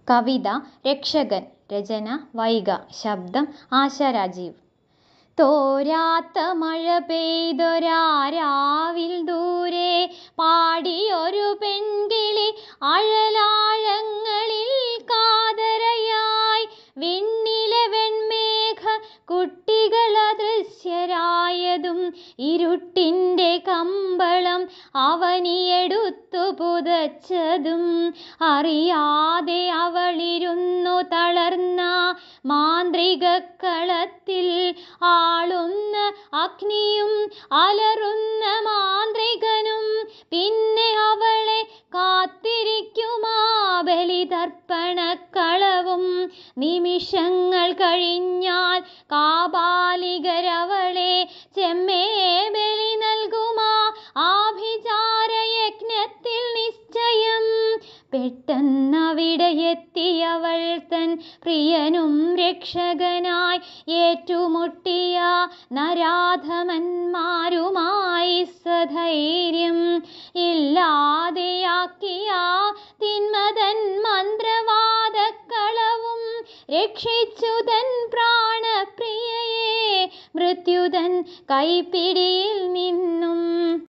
കവിത രക്ഷകൻ രചന വൈഗ ശബ്ദം ആശ രാജീവ് തോരാത്ത മഴ പെയ്തൊരാരാവിൽ ദൂരെ പാടിയൊരു പെൺകിളി അഴലാഴങ്ങളിൽ കാതരയായി വിണ്ണിലെ വെൺമേഘ കുട്ടികൾ അദൃശ്യരായതും ഇരുട്ടിൻ്റെ കമ്പളം അവനിയെടുത്തു പുതച്ചതും അറിയാതെ അവളിരുന്നു തളർന്ന മാന്ത്രികക്കളത്തിൽ ആളുന്ന അഗ്നിയും അലറുന്ന മാന്ത്രികനും പിന്നെ അവളെ കാത്തിരിക്കുമാ ബലിതർപ്പണക്കളവും നിമിഷങ്ങൾ കഴിഞ്ഞാൽ കാപാലികരവളെ ചെമ്മേ ബലി നൽകുമാ ആഭിചാരയജ്ഞത്തിൽ നിശ്ചയം പെട്ടെന്നവിടെ എത്തിയവൾ തൻ പ്രിയനും രക്ഷകനായി ഏറ്റുമുട്ടിയ നരാധമന്മാരുമായി സധൈര്യം ഇല്ലാതെയാക്കിയ തിന്മതൻ മന്ത്രവാദക്കളവും രക്ഷിച്ചു തൻ പ്രാണപ്രിയയെ മൃത്യുതൻ കൈപ്പിടിയിൽ നിന്നും